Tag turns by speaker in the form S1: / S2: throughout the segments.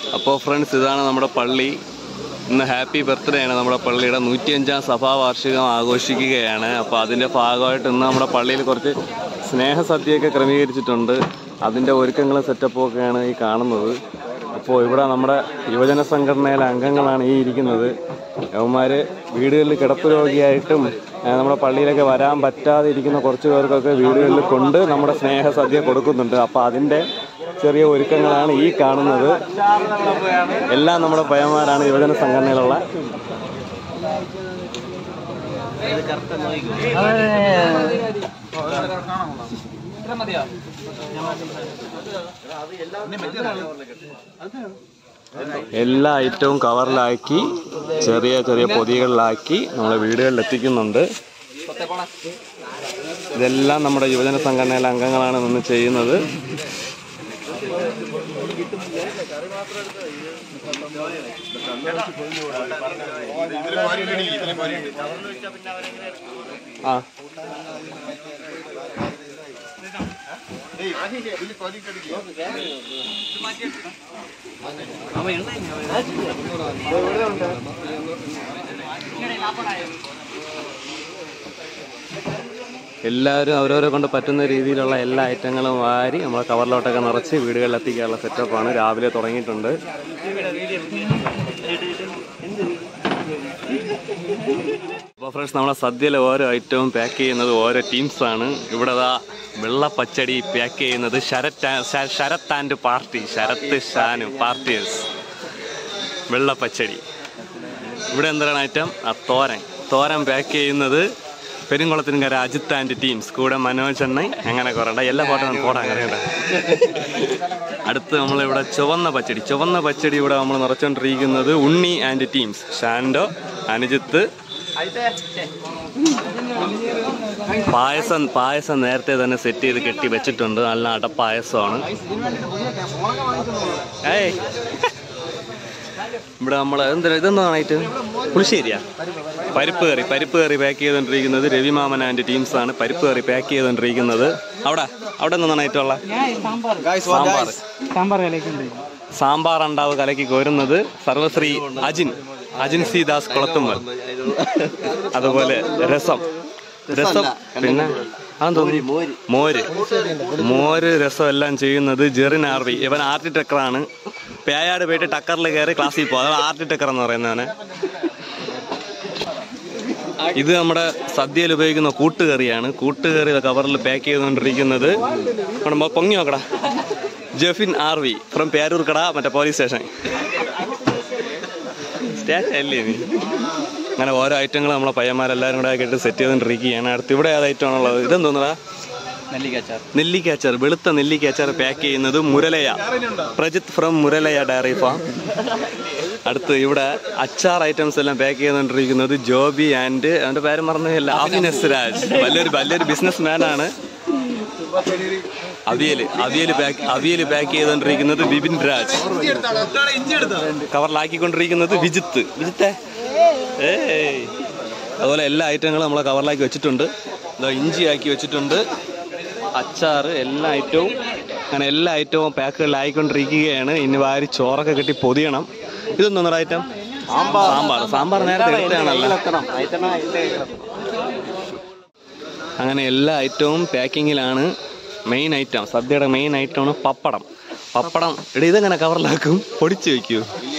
S1: അപ്പോൾ ഫ്രണ്ട്സ് ഇതാണ് നമ്മുടെ പള്ളി ഇന്ന് ഹാപ്പി ബർത്ത്ഡേ ആണ് നമ്മുടെ പള്ളിയുടെ നൂറ്റിയഞ്ചാം സഭാ വാർഷികം ആഘോഷിക്കുകയാണ് അപ്പോൾ അതിൻ്റെ ഭാഗമായിട്ട് ഇന്ന് നമ്മുടെ പള്ളിയിൽ കുറച്ച് സ്നേഹസദ്യയൊക്കെ ക്രമീകരിച്ചിട്ടുണ്ട് അതിൻ്റെ ഒരുക്കങ്ങളും സെറ്റപ്പും ഒക്കെയാണ് ഈ കാണുന്നത് അപ്പോൾ ഇവിടെ നമ്മുടെ യുവജന സംഘടനയിലെ അംഗങ്ങളാണ് ഈ ഇരിക്കുന്നത് യവന്മാർ വീടുകളിൽ കിടപ്പ് രോഗിയായിട്ടും ആ, നമ്മുടെ പള്ളിയിലൊക്കെ വരാൻ പറ്റാതെ ഇരിക്കുന്ന കുറച്ച് പേർക്കൊക്കെ വീടുകളിൽ കൊണ്ട് നമ്മുടെ സ്നേഹസദ്യ കൊടുക്കുന്നുണ്ട് അപ്പോൾ അതിൻ്റെ ചെറിയ ഒരുക്കങ്ങളാണ് ഈ കാണുന്നത് എല്ലാം നമ്മുടെ പയ്യന്മാരാണ് യുവജന സംഘടനയിലുള്ള എല്ലാ ഐറ്റവും കവറിലാക്കി ചെറിയ ചെറിയ പൊതികളിലാക്കി നമ്മളെ വീടുകളിൽ എത്തിക്കുന്നുണ്ട് ഇതെല്ലാം നമ്മുടെ യുവജന സംഘടനയിലെ അംഗങ്ങളാണ് നിന്ന് ചെയ്യുന്നത് ആ എല്ലാവരും അവരവരെ കൊണ്ട് പറ്റുന്ന രീതിയിലുള്ള എല്ലാ ഐറ്റങ്ങളും വാരി നമ്മളെ കവറിലോട്ടൊക്കെ നിറച്ച് വീടുകളിൽ എത്തിക്കാനുള്ള സെറ്റപ്പാണ് രാവിലെ തുടങ്ങിയിട്ടുണ്ട് അപ്പോൾ ഫ്രണ്ട്സ് നമ്മളെ സദ്യയിലെ ഓരോ ഐറ്റവും പാക്ക് ചെയ്യുന്നത് ഓരോ ടീംസാണ് ഇവിടെ ദാ വെള്ള പച്ചടി പാക്ക് ചെയ്യുന്നത് ശരത് ആ- ശ- ശരത് ആൻഡ് പാർട്ടി ശരത്ത് ഷാനു പാർട്ടിയേഴ്സ് വെള്ള പച്ചടി ഇവിടെ എന്താണ് ഐറ്റം ആ തോരൻ തോരൻ പാക്ക് ചെയ്യുന്നത് പെരുങ്കുളത്തിൻകര അജിത്ത് ആൻഡ് ടീംസ് കൂടെ മനോജ് എണ്ണ അങ്ങനെ കുറേ എല്ലാ ഫോട്ടോ ഫോട്ടോ അങ്ങനെ അടുത്ത് നമ്മളിവിടെ ചുവന്ന പച്ചടി ചുവന്ന പച്ചടി ഇവിടെ നമ്മൾ നിറച്ചുകൊണ്ടിരിക്കുന്നത് ഉണ്ണി ആൻഡ് ടീംസ് ഷാൻഡോ അനുജിത്ത് പായസം പായസം നേരത്തെ തന്നെ സെറ്റ് ചെയ്ത് കെട്ടി വെച്ചിട്ടുണ്ട് നല്ല അടപ്പായസമാണ് ഏയ് ഇവിടെ നമ്മൾ എന്താ ഇതെന്താണ് ആയിട്ട് പുളിശ്ശേരിയാ പരിപ്പ് കറി പരിപ്പ് കറി പാക്ക് ചെയ്തുകൊണ്ടിരിക്കുന്നത് രവിമാമൻ ആൻഡ് ടീംസ് ആണ് പരിപ്പ് കറി പാക്ക് ചെയ്തുകൊണ്ടിരിക്കുന്നത് അവിടെ അവിടെ നിന്നാണ് ആയിട്ടുള്ള സാമ്പാർ
S2: സാമ്പാർ കലക്കുണ്ട്
S1: സാമ്പാർ ഉണ്ടാവ് കലക്കി കോരുന്നത് സർവശ്രീ അജിൻ അജിൻ സി ദാസ് കുളത്തുമ്പൽ അതുപോലെ രസം രസം പിന്നെ അതെന്തോന്നു മോര് മോര് രസം എല്ലാം ചെയ്യുന്നത് ജെറിൻ ആർവി ഇവൻ ആർട്ടിടെക്ടറാണ് പേയാട് പോയിട്ട് ടക്കറിൽ കയറി ക്ലാസ്സിൽ പോകും അതാണ് ആർട്ടിടെക്ടർ എന്ന് പറയുന്നവന് ഇത് നമ്മുടെ സദ്യയിൽ ഉപയോഗിക്കുന്ന കൂട്ടുകറിയാണ് കൂട്ടുകറി കവറിൽ പാക്ക് ചെയ്തുകൊണ്ടിരിക്കുന്നത് നമ്മുടെ മോ- പൊങ്ങി നോക്കടാ Jefin R V from Peroorkada മറ്റേ പോലീസ് സ്റ്റേഷൻ സ്റ്റേഷൻ അല്ലേ നീ അങ്ങനെ ഓരോ ഐറ്റങ്ങൾ നമ്മളെ പയ്യന്മാരെല്ലാവരും കൂടെ ആക്കിയിട്ട് സെറ്റ് ചെയ്തുകൊണ്ടിരിക്കുകയാണ് അടുത്ത് ഇവിടെ ഏത് ഐറ്റം ആണുള്ളത് ഇതെന്തോന്നടാ
S2: നെല്ലിക്കാച്ചാർ
S1: നെല്ലിക്കാച്ചാർ വെളുത്ത നെല്ലിക്കാച്ചാർ പാക്ക് ചെയ്യുന്നത് Muralaya Prajith from Muralaya dairy farm അടുത്ത് ഇവിടെ അച്ചാർ ഐറ്റംസ് എല്ലാം പാക്ക് ചെയ്തുകൊണ്ടിരിക്കുന്നത് ജോബി ആൻഡ് അവന്റെ പേര് മറന്നില്ല അഭിനസ് രാജ് വലിയൊരു വലിയൊരു ബിസിനസ് മാനാണ് അവിയല് അവിയല് പാക്ക് അവിയല് പാക്ക് ചെയ്തുകൊണ്ടിരിക്കുന്നത് ബിപിൻ രാജ് കവറിലാക്കിക്കൊണ്ടിരിക്കുന്നത് വിജിത്ത് വിജിത്തെ ഏയ് അതുപോലെ എല്ലാ ഐറ്റങ്ങളും നമ്മൾ കവറിലാക്കി വെച്ചിട്ടുണ്ട് ഇതാ ഇഞ്ചി ആക്കി വെച്ചിട്ടുണ്ട് അച്ചാറ് എല്ലാ ഐറ്റവും അങ്ങനെ എല്ലാ ഐറ്റവും പാക്കുകളിലായിക്കൊണ്ടിരിക്കുകയാണ് ഇനി വാരി ചോറൊക്കെ കെട്ടി പൊതിയണം ഇതൊന്നും ഐറ്റം സാമ്പാർ സാമ്പാർ നേരത്തെ എടുത്തതാണല്ലോ അങ്ങനെ എല്ലാ ഐറ്റവും പാക്കിങ്ങിലാണ് മെയിൻ ഐറ്റം സദ്യയുടെ മെയിൻ ഐറ്റമാണ് പപ്പടം പപ്പടം എടാ ഇതെങ്ങനെ കവറിലാക്കും പൊടിച്ചു വെക്കൂ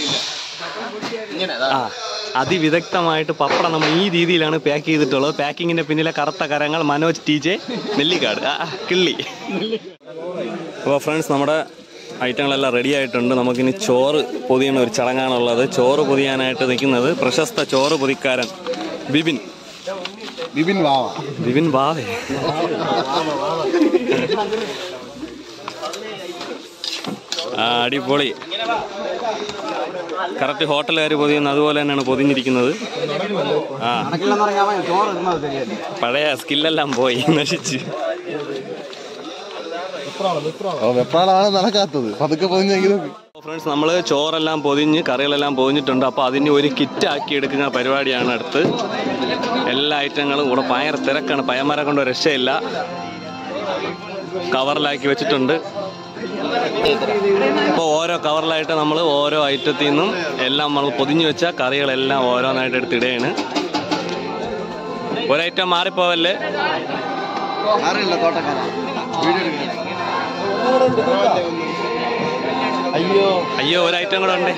S1: ആ അതിവിദഗ്ധമായിട്ട് പപ്പടം നമ്മൾ ഈ രീതിയിലാണ് പാക്ക് ചെയ്തിട്ടുള്ളത് പാക്കിങ്ങിന്റെ പിന്നിലെ കറുത്ത കരങ്ങൾ മനോജ് ടി ജെ നെല്ലിക്കാട് ആ ആ, കിള്ളി അപ്പോൾ ഫ്രണ്ട്സ് നമ്മുടെ ഐറ്റങ്ങളെല്ലാം റെഡി ആയിട്ടുണ്ട് നമുക്കിനി ചോറ് പൊതിയുന്ന ഒരു ചടങ്ങാണുള്ളത് ചോറ് പൊതിയാനായിട്ട് നിൽക്കുന്നത് പ്രശസ്ത ചോറ് പൊതിക്കാരൻ ബിബിൻ
S3: ബിപിൻ വാവ
S1: ബിബിൻ ബാവേ ആ അടിപൊളി കറക്റ്റ് ഹോട്ടലുകാർ പൊതിയുന്ന അതുപോലെ തന്നെയാണ് പൊതിഞ്ഞിരിക്കുന്നത് ആ പഴയ സ്കില്ലെല്ലാം പോയി നശിച്ച്
S3: വെപ്രാളാണ് നടക്കാത്തത് പതുക്കെ പൊതിഞ്ഞെങ്കിലും
S1: ഫ്രണ്ട്സ് നമ്മൾ ചോറെല്ലാം പൊതിഞ്ഞ് കറികളെല്ലാം പൊതിഞ്ഞിട്ടുണ്ട് അപ്പോൾ അതിന് ഒരു കിറ്റ് ആക്കി എടുക്കുന്ന പരിപാടിയാണ് അടുത്ത് എല്ലാ ഐറ്റങ്ങളും ഇവിടെ ഭയങ്കര തിരക്കാണ് പയന്മാരെ കൊണ്ട് ഒരു രക്ഷയില്ല കവറിലാക്കി വെച്ചിട്ടുണ്ട് അപ്പോൾ ഓരോ കവറിലായിട്ട് നമ്മൾ ഓരോ ഐറ്റത്തിൽ നിന്നും എല്ലാം നമ്മൾ പൊതിഞ്ഞു വെച്ച കറികളെല്ലാം ഓരോന്നായിട്ട് എടുത്തിടുകയാണ് ഒരു ഐറ്റം മാറിപ്പോവല്ലേ
S3: അയ്യോ
S1: അയ്യോ ഒരു ഐറ്റം കൂടെ ഉണ്ട്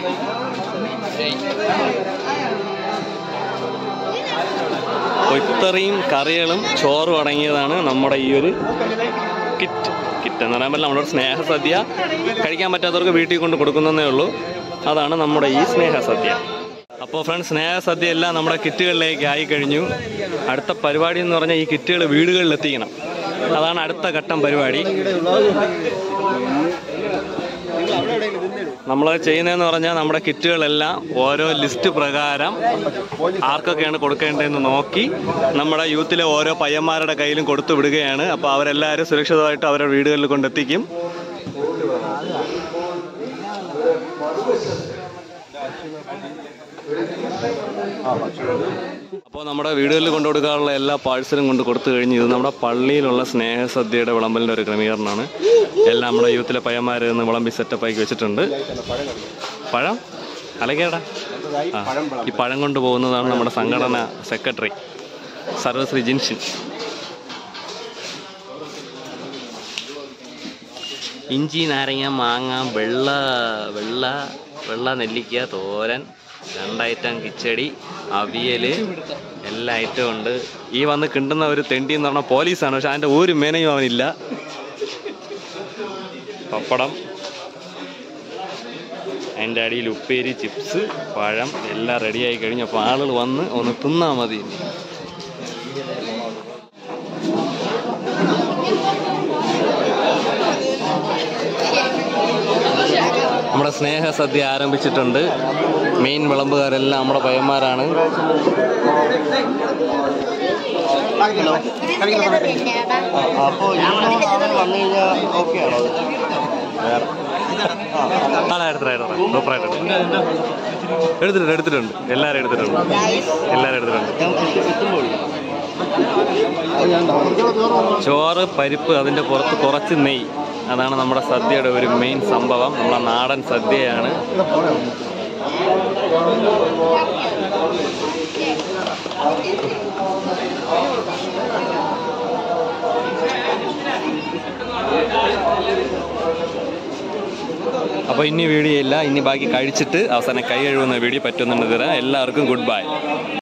S1: അപ്പോൾ ഇത്രയും കറികളും ചോറും അടങ്ങിയതാണ് നമ്മുടെ ഈ ഒരു കിറ്റ് കിറ്റ് എന്ന് പറയാൻ പറ്റില്ല നമ്മുടെ സ്നേഹസദ്യ കഴിക്കാൻ പറ്റാത്തവർക്ക് വീട്ടിൽ കൊണ്ട് കൊടുക്കുന്നതേ ഉള്ളൂ അതാണ് നമ്മുടെ ഈ സ്നേഹസദ്യ അപ്പോൾ ഫ്രണ്ട്സ് സ്നേഹസദ്യ എല്ലാം നമ്മുടെ കിറ്റുകളിലേക്ക് ആയി കഴിഞ്ഞു അടുത്ത പരിപാടി എന്ന് പറഞ്ഞാൽ ഈ കിറ്റുകൾ വീടുകളിൽ എത്തിക്കണം അതാണ് അടുത്ത ഘട്ടം പരിപാടി നമ്മൾ ചെയ്യുന്നതെന്ന് പറഞ്ഞാൽ നമ്മുടെ കിറ്റുകളെല്ലാം ഓരോ ലിസ്റ്റ് പ്രകാരം ആർക്കൊക്കെയാണ് കൊടുക്കേണ്ടതെന്ന് നോക്കി നമ്മുടെ യൂത്തിലെ ഓരോ പയ്യന്മാരുടെ കയ്യിലും കൊടുത്തു വിടുകയാണ് അപ്പോൾ അവരെല്ലാവരും സുരക്ഷിതമായിട്ട് അവരുടെ വീടുകളിൽ കൊണ്ടെത്തിക്കും അപ്പോൾ നമ്മുടെ വീടുകളിൽ കൊണ്ടു കൊടുക്കാനുള്ള എല്ലാ പാഴ്സലും കൊണ്ട് കൊടുത്തു കഴിഞ്ഞ് ഇത് നമ്മുടെ പള്ളിയിലുള്ള സ്നേഹസദ്യയുടെ വിളമ്പലിൻ്റെ ഒരു ക്രമീകരണമാണ് എല്ലാം നമ്മുടെ യൂത്തിലെ പയ്യന്മാർ നിന്ന് വിളമ്പി സെറ്റപ്പ് ആക്കി വെച്ചിട്ടുണ്ട് പഴം അലക്കേടാ ആ ഈ പഴം കൊണ്ട് പോകുന്നതാണ് നമ്മുടെ സംഘടന സെക്രട്ടറി സർവശ്രീ ജിൻഷിൻ ഇഞ്ചി നാരങ്ങ മാങ്ങ വെള്ള വെള്ള വെള്ള നെല്ലിക്ക തോരൻ രണ്ടൈറ്റം കിച്ചടി അവിയൽ എല്ലാ ഐറ്റവും ഉണ്ട് ഈ വന്ന് കിണ്ടുന്ന ഒരു തെണ്ടി എന്ന് പറഞ്ഞാൽ പോലീസാണ് പക്ഷെ അതിൻ്റെ ഒരു മേനയും അവനില്ല പപ്പടം അതിൻ്റെ അടിയിൽ ഉപ്പേരി ചിപ്സ് പഴം എല്ലാം റെഡിയായി കഴിഞ്ഞു അപ്പോൾ ആളുകൾ വന്ന് ഒന്ന് തിന്നാൽ മതി ഇനി. നമ്മുടെ സ്നേഹസദ്യ ആരംഭിച്ചിട്ടുണ്ട് മെയിൻ വിളമ്പുകാരെല്ലാം നമ്മുടെ പയ്യന്മാരാണ്
S3: അപ്പൊ വന്നു കഴിഞ്ഞാൽ ഓക്കെ ആണോ
S1: അതാ എടുത്തിട്ട് സൂപ്പറായിട്ടുണ്ട് എടുത്തിട്ടുണ്ട് എടുത്തിട്ടുണ്ട് എല്ലാവരും എടുത്തിട്ടുണ്ട് എല്ലാവരും എടുത്തിട്ടുണ്ട് ചോറ് പരിപ്പ് അതിൻ്റെ പുറത്ത് കുറച്ച് നെയ്യ് അതാണ് നമ്മുടെ സദ്യയുടെ ഒരു മെയിൻ സംഭവം നമ്മുടെ നാടൻ സദ്യയാണ് അപ്പോൾ ഇനി വീഡിയോ ഇല്ല ഇനി ബാക്കി കഴിച്ചിട്ട് അവസാനം കൈ കഴുകുന്ന വീഡിയോ പറ്റുന്നുണ്ട് തരാം എല്ലാവർക്കും ഗുഡ് ബൈ